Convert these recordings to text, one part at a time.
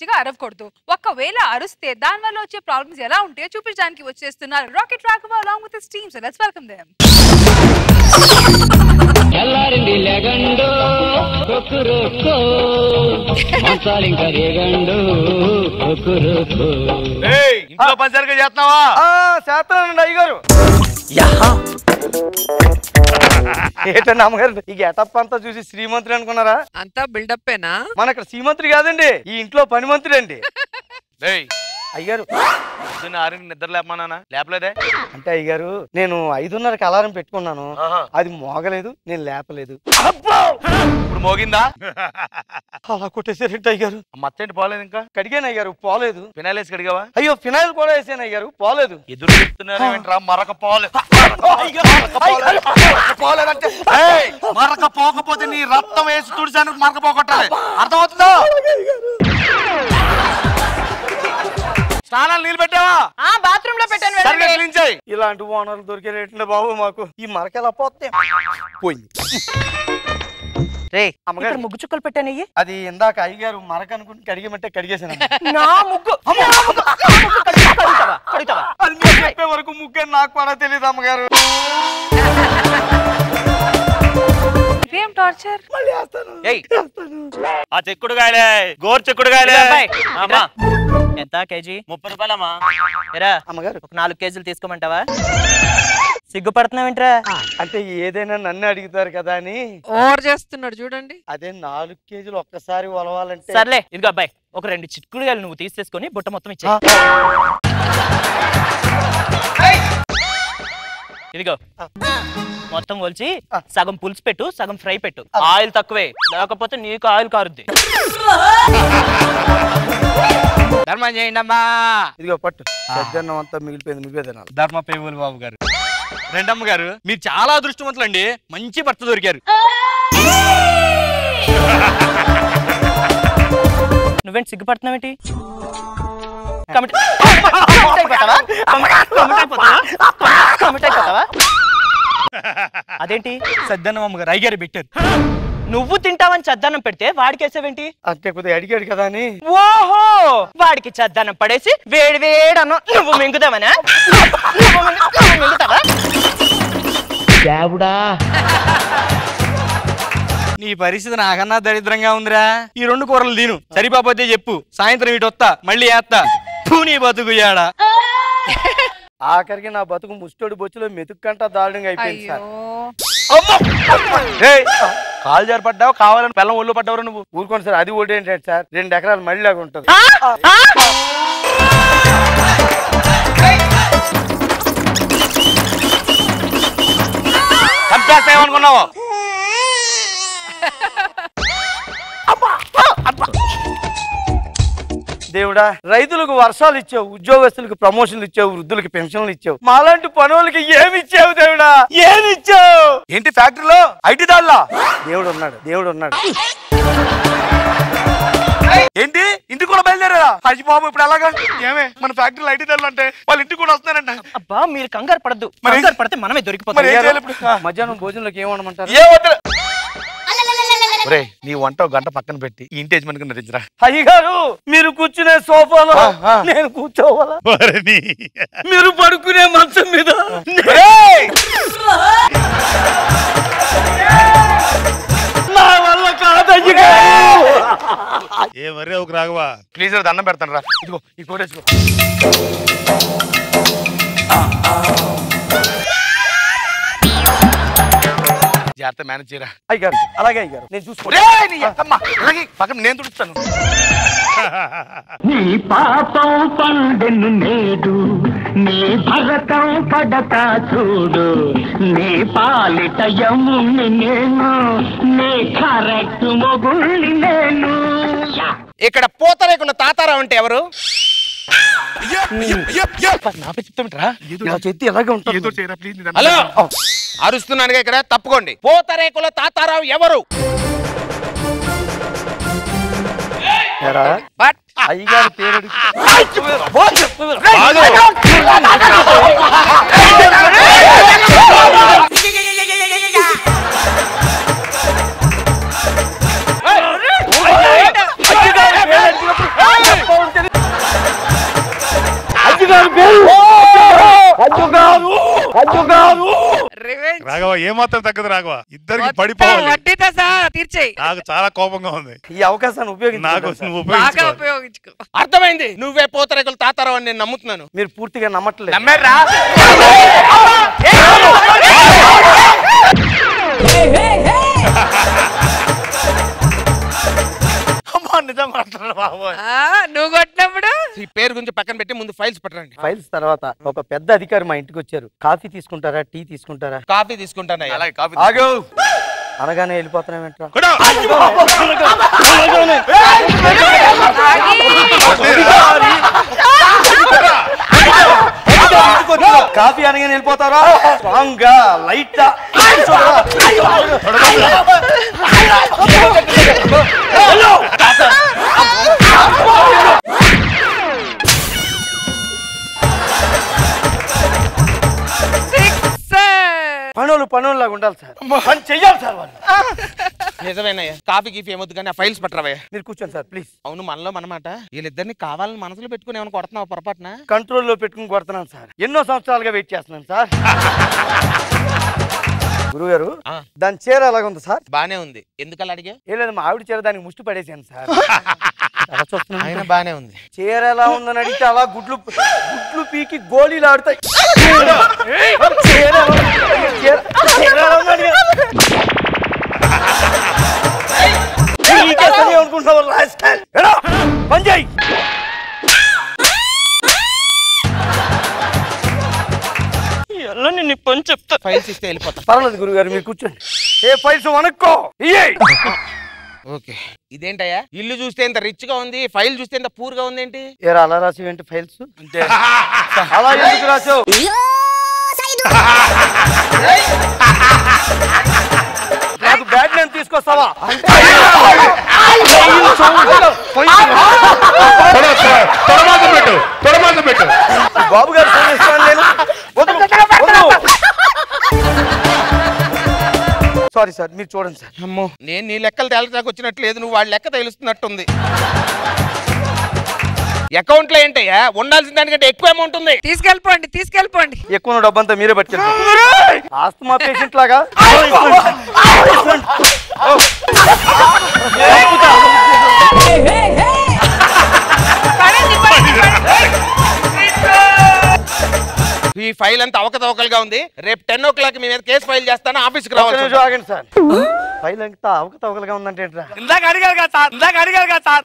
పిచ్చిగా అరవకూడదు ఒకవేళ అరుస్తే దాని వల్ల వచ్చే ప్రాబ్లమ్స్ ఎలా ఉంటాయో చూపించడానికి వచ్చేస్తున్నారు rocket Raghava along with teams let's welcome them ఎల్లారింది లెగండు కొక్కురుకో మంచాలింక రేగండు కొక్కురుకో ఇంట్లో పని సరిగ్గా చేస్తున్నావా చేస్తానండి అయ్యగారు ఏంటండి అమ్మగారు ఈ గెటప్ అంతా చూసి శ్రీమంతుడు అనుకున్నారా అంతా బిల్డప్పేనా మన ఇక్కడ శ్రీమంతుడు కాదండి ఈ ఇంట్లో పని మంత్రి అండి ఏయ్ అయ్యారు పొద్దున్న ఆరుకి నిద్ర లేపమన్నానా లేపలేదే అంటే అయ్యారు నేను ఐదున్నరకి అలారం పెట్టుకున్నాను ఆహా. అది మోగలేదు నేను లేపలేదు ఇప్పుడు మోగిందా అలా కొట్టేసారంటే అయ్యారు మత్తేంటి పోలేదు ఇంకా కడిగాను అయ్యారు పోలేదు ఫినాయిల్ వేసి కడిగావా అయ్యో ఫినాయిల్ కూడా వేసాను అయ్యారు పోలేదు ఎదురు చెప్తున్నారు ఏంట్రా మరక పోలే పోలేదంటే ఏయ్, మరక పోకపోతే నీ రక్తం వేసి తుడిచాను మరక పోగొట్టాలి అర్థమవుతుందా స్నానాలు నీళ్ళు పెట్టావా బాత్రూమ్ లో పెట్టాను సరిగ్గా క్లీన్ చేయి ఇలాంటి ఓనర్లు దొరికే రేట్లు బాబు మాకు ఈ మరక ఎలా పోతే పోయింది రే అమ్మగారు. ఇక్కడ ముగ్గు చుక్కలు పెట్టానయ్యి అది ఇందాక అయ్యగారు మరక అనుకుంటే కడిగమంటే కడిగేసాను నా ముగ్గు నా ముగ్గు, నా ముగ్గు కడుగు- కడుగుతావా కడుగుతావా అది మీరు చెప్పే వరకు ముగ్గే నాకు కూడా తెలియదు అమ్మగారు ఏం టార్చర్ ఏయ్ ఆ చెక్కుడు కాయలే గోరు చెక్కుడు కాయలే ఇదిగో అబ్బాయి, ఇట్రా. ఎంత కేజీ ముప్పై రూపాయలమ్మా ఎరా అమ్మగారు ఒక నాలుగు కేజీలు తీసుకోమంటావా సిగ్గుపడుతున్నావేంట్రా అంటే ఏదైనా నన్ను అడుగుతారు కదా అని ఓవర్ చేస్తున్నాడు చూడండి అదే నాలుగు కేజీలు ఒక్కసారి ఒలవాలంటే సర్లే ఇదిగో అబ్బాయి ఒక రెండు చిక్కుడుగాయలు నువ్వు తీసేసుకొని బుట్ట మొత్తం ఇచ్చే ఆ, ఇదిగో మొత్తం కొలిచి ఆ. సగం పులుసు పెట్టు సగం ఫ్రై పెట్టు ఆయిల్ తక్కువే లేకపోతే నీకు ఆయిల్ కారుద్ది ధర్మం చేయండి అమ్మా ఇదిగో పట్టు సజ్జన్నం అంతా మిగిలిపోయింది నువ్వే తినాలి ధర్మ పేవులు బాబు గారు రెండమ్మ గారు మీరు చాలా అదృష్టవంతులండి మంచి భర్త దొరికారు నువ్వేంటి సిగ్గుపడుతున్నావేంటి కమిటీ కమిటీ అయిపోతావా? కమిటీ అయిపోతావా? కమిటీ అయిపోతావా? అదేంటి సజ్జన్నం అమ్మ గారు అయ్యారు పెట్టారు నువ్వు తింటావని చద్దన్నం పెడితే వాడికి వేసావేంటి అంటే కొద్దిగా అడిగాడు కదా అని ఓహో వాడికి చద్దన్నం పడేసి వేడి వేడి అన్నం నువ్వు మింగుదామనా నువ్వు మింగు- నువ్వు మింగుతావా నీ పరిస్థితి నాకన్నా దరిద్రంగా ఉందిరా ఈ రెండు కూరలు తిను సరిపోతే చెప్పు సాయంత్రం ఇటు వస్తా మళ్ళీ వేస్తా ఫూ, నీ బతుకుయాడా ఆఖరికి నా బతుకు ముస్టోడి బొచ్చులో మెతుక్కంట దారుణంగా అయిపోయింది సార్ అయ్యో కాలు జారిపడ్డావు కావాలని బెల్లం ఒళ్ళు పడ్డావు నువ్వు ఊరుకోండి సార్ అది ఒకటి ఏంటంటే సార్ రెండు ఎకరాలు మళ్ళీ లాగా ఉంటుంది చంపేస్తామనుకున్నావు దేవుడా రైతులకు వర్షాలు ఇచ్చావు ఉద్యోగస్తులకు ప్రమోషన్లు ఇచ్చావు వృద్ధులకు పెన్షన్లు ఇచ్చావు మాలాంటి పనులకి ఏమి ఇచ్చావు దేవుడా ఏమి ఇచ్చావు ఏంటి ఫ్యాక్టరీలో ఐటీ దాల్లా దేవుడు ఉన్నాడు దేవుడు ఉన్నాడు ఏంటి ఇంటికి కూడా బయలుదేరా అయ్యి బాబు ఇప్పుడు ఎలాగా ఏమే మన ఫ్యాక్టరీలో ఐటీ దాళ్ళు అంటే వాళ్ళ ఇంటికి కూడా వస్తున్నారంట అబ్బా మీరు కంగారు పడద్దు మరి- కంగారు పడితే మనమే మరి దొరికిపోతాం ఏం చేయాలి ఇప్పుడు మధ్యాహ్నం భోజనంలోకి ఏం వండమంటారు ఏ వద్దు ఒరే నీ వంట ఒక గంట పక్కన పెట్టి ఈ ఇంటి యజమానికి నటించరా అయ్యగారు మీరు కూర్చునే సోఫాలో ఆ, ఆ. నేను కూర్చోవాలా మీరు పడుకునే మంచం మీద నా వల్ల కాదయ్యగారు ఏ మరే ఒక రాఘవా ప్లీజ్ రా దండం పెడతాను రా ఇదిగో ఈ ఫోటో వేసుకో జాగ్రత్త మేనేజ్ చేయరా అయ్యగారు అలాగే అయ్యారు నేను చూసుకో ఒరేయ్, నీ అక్కమ్మ, అలాగే పక్కన నేను తుడుస్తాను నీ పాపం పండెను నేడు నీ భరతం పడతా చూడు నీ పాలిట యముని నేను నీ కరెక్ట్ మొగుళ్ళి నేను ఇక్కడ పూతరేకున్న తాతారావు అంటే ఎవరు నాపై చెప్తామిట్రా నా చేతి ఎలాగే ఉంటుంది ఏదో చేయరా ప్లీజ్ హలో అరుస్తున్నానుగా ఇక్కడ తప్పుకోండి పూతరేకుల తాతారావు ఎవరు ఏరా, బట్ అయ్యగారి పేరు అడిగి- అయ్యగారి పేరు అడిగినప్పుడు వద్దు కాదు రివెంజ్ రాఘవ ఏమాత్రం తగ్గదు రాఘవ ఇద్దరికి పడిపోవాలి వడ్డీతో సహా తీర్చేయి నాకు చాలా కోపంగా ఉంది ఈ అవకాశాన్ని ఉపయోగించి నాకు నువ్వు బాగా ఉపయోగించుకో ఉపయోగించుకో అర్థమైంది నువ్వే పూతరేకులు తాతారావు అని నేను నమ్ముతున్నాను మీరు పూర్తిగా నమ్మట్లేదు నమ్మారా అమ్మా నిజం మాట్లాడు బాబోయ్ ఆ, నువ్వు కొట్టినప్పుడు ఈ పేరు గురించి పక్కన పెట్టి ముందు ఫైల్స్ పట్టండి ఫైల్స్ తర్వాత ఒక పెద్ద అధికారి మా ఇంటికి వచ్చారు కాఫీ తీసుకుంటారా టీ తీసుకుంటారా కాఫీ తీసుకుంటాను అలాగే కాఫీ ఆగు అనగానే వెళ్ళిపోతున్నామేంట్రా కొడు. కాఫీ అనగానే వెళ్ళిపోతారా స్ట్రాంగ్ గా లైట్ సిక్సర్ పనులు పనులు లాగా ఉండాలి సార్ పని చెయ్యాలి సార్ వాళ్ళు నిజమేనయ్యా కాఫీ గీఫీ ఏమొద్దు కానీ ఆ ఫైల్స్ పట్టరావయ్యా మీరు కూర్చోండి సార్ ప్లీజ్ అవును మనలో మనమాట వీళ్ళిద్దరిని కావాలని మనసులో పెట్టుకుని ఏమైనా కొడుతున్నావు పొరపాటున కంట్రోల్లో పెట్టుకుని కొడుతున్నాను సార్ ఎన్నో సంవత్సరాలుగా వెయిట్ చేస్తున్నాను సార్ గురుగారు ఆ. దాని చీర ఎలాగ ఉంది సార్ బానే ఉంది ఎందుకలా అడిగా ఏం లేదు మా ఆవిడ చీర దానికి ముష్టి పడేసాను సార్ ఎలా చూస్తున్నాను? ఆయన బానే ఉంది చీర ఎలా ఉందని అడిగితే అలా గుడ్లు గుడ్లు పీకి గోళీలు ఆడుతాయి చీర ఎలా ఉంది? చీర- చీర ఎలా ఉందని అడిగా. నీకే సరి అనుకుంటున్నావు, rascal. ఎరా, పని చేయి ఎలా నిన్ను పని చెప్తా ఫైల్స్ ఇస్తే వెళ్ళిపోతా పర్వాలేదు గురుగారు మీరు కూర్చోండి ఏ ఫైల్స్ వనక్కో ఇయ్యేయ్. ఓకే ఇదేంటయ్యా ఇల్లు చూస్తే ఇంత రిచ్ గా ఉంది ఫైల్ చూస్తే ఇంత పూర్ గా ఉంది ఏంటి ఏరా అలా రాసి ఏంటి ఫైల్స్ అంటే అలా ఎందుకు రాసావు నాకు బ్యాడ్ నేమ్ తీసుకొస్తావా తొడ- తొడ- తొడమాత పెట్టు తొడమాత పెట్టు బాబు గారు ఫోన్ ఇస్తాను నేను సారీ సార్ మీరు చూడండి సార్ అమ్మో నేను నీ లెక్కలు తేలటానికి వచ్చినట్టు లేదు నువ్వు వాళ్ళ లెక్క తెలుస్తున్నట్టుంది అకౌంట్ లో ఏంటయ్యా ఉండాల్సిన దానికంటే ఎక్కువ అమౌంట్ ఉంది తీసుకెళ్ళిపోండి తీసుకెళ్ళిపోండి ఎక్కువ డబ్బంతా మీరే పట్టుకెళ్తారు ఆస్తమా పేషెంట్ లాగా పడండి, పడండి, పడండి. ఈ ఫైల్ అంతా అవకతవకలుగా ఉంది రేపు టెన్ ఓ క్లాక్ మీ మీద కేసు ఫైల్ చేస్తాను ఆఫీస్కి ఒక్క రావాలి నిమిషం ఆగండి సార్ ఫైల్ అంతా అవకతవకలుగా ఉందంటే ఏంట్రా ఇందాక అడిగారు కదా సార్ ఇందాక అడిగారు కదా సార్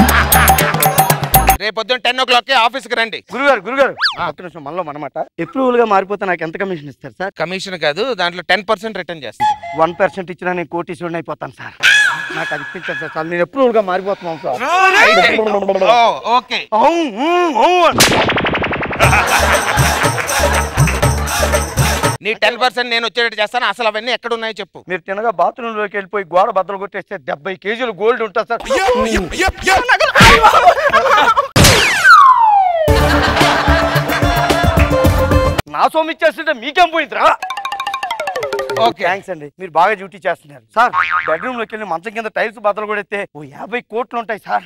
రేపు పొద్దున్న టెన్ ఓ క్లాక్ ఆఫీస్కి రండి గురుగారు గురుగారు ఒక్క నిమిషం మనలో మనమాట అప్రూవల్ గా మారిపోతే నాకు ఎంత కమిషన్ ఇస్తారు సార్ కమిషన్ కాదు దాంట్లో టెన్ పర్సెంట్ రిటర్న్ చేస్తాను వన్ పర్సెంట్ ఇచ్చినా నేను కోటీశ్వరుని అయిపోతాను సార్ నాకు అది ఇప్పించాను సార్ చాలు నేను అప్రూవల్ గా మారిపోతున్నాను సార్ ఓకే అవును, అవును, అవును. నీ టెన్ పర్సెంట్ నేను వచ్చేటట్టు చేస్తాను అసలు అవన్నీ ఎక్కడ ఉన్నాయో చెప్పు మీరు తినగా బాత్రూమ్ లోకి వెళ్ళిపోయి గోడ బద్దలు కొట్టేస్తే డెబ్బై కేజీలు గోల్డ్ ఉంటుంది సార్ నా సొమ్ము ఇచ్చేస్తుంటే మీకేం పోయిందిరా ఓకే థ్యాంక్స్ అండి మీరు బాగా డ్యూటీ చేస్తున్నారు సార్ బెడ్రూమ్ లోకి వెళ్ళి మంచం కింద టైల్స్ బద్దలు కొడితే ఓ యాభై కోట్లు ఉంటాయి సార్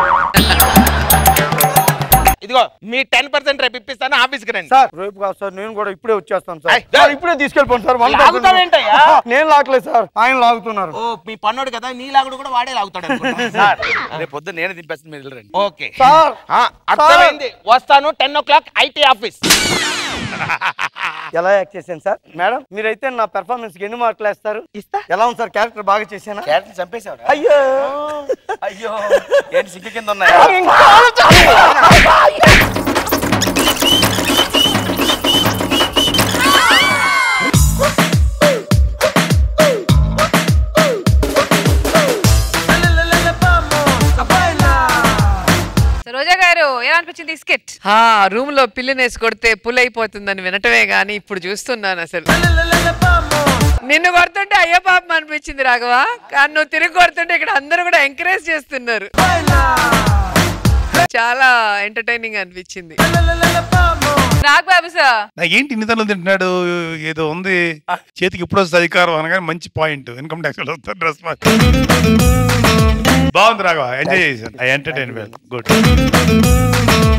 ఇదిగో మీ టెన్ పర్సెంట్ రేపు ఇప్పిస్తాను ఆఫీస్కి రండి సార్ రేపు కాదు సార్ నేను కూడా ఇప్పుడే వచ్చేస్తాను సార్ ఏయ్, సార్ ఇప్పుడే తీసుకెళ్ళిపోండి సార్ వంద లాగుతావేంటయ్యా? నేను లాగలేదు సార్ ఆయన లాగుతున్నారు ఓ మీ పన్నోడు కదా నీ లాగుడు కూడా వాడే లాగుతాడు అనుకుంటా. సార్ రేపు పొద్దున్న నేనే దింపేస్తాను మీరు వెళ్ళరండి ఓకే సార్ ఆ, అర్థమైంది వస్తాను ten o'clock IT office ఎలా యాక్ట్ చేశాను సార్ మేడం మీరైతే నా పెర్ఫార్మెన్స్ కి ఎన్ని మార్కులు వేస్తారు ఇస్తా ఎలా ఉంది సార్ క్యారెక్టర్ బాగా చేశానా క్యారెక్టర్ చంపేశావు అయ్యో అయ్యో ఏంటి సింక కింద ఉన్నాయా రోజా గారు ఎలా అనిపించింది ఈ స్కిట్ ఆ రూమ్ లో పిల్లినేసి కొడితే పుల్ అయిపోతుందని వినటమే గాని ఇప్పుడు చూస్తున్నాను అసలు నిన్ను కొడుతుంటే అయ్యో పాపం అనిపించింది రాఘవ కానీ నువ్వు తిరిగి కొడుతుంటే ఇక్కడ అందరూ కూడా ఎంకరేజ్ చేస్తున్నారు చాలా ఎంటర్టైనింగ్ అనిపించింది నాగ్ బాబు సార్ నాకు ఏంటి ఇన్ని తనలు తింటున్నాడు ఏదో ఉంది చేతికి ఇప్పుడు వస్తుంది అధికారం అనగానే మంచి పాయింట్ ఇన్కమ్ ట్యాక్స్ వస్తుంది డ్రెస్ బాగుంది రాఘవ ఎంజాయ్ చేశాను ఐ ఎంటర్టైన్ వెల్ గుడ్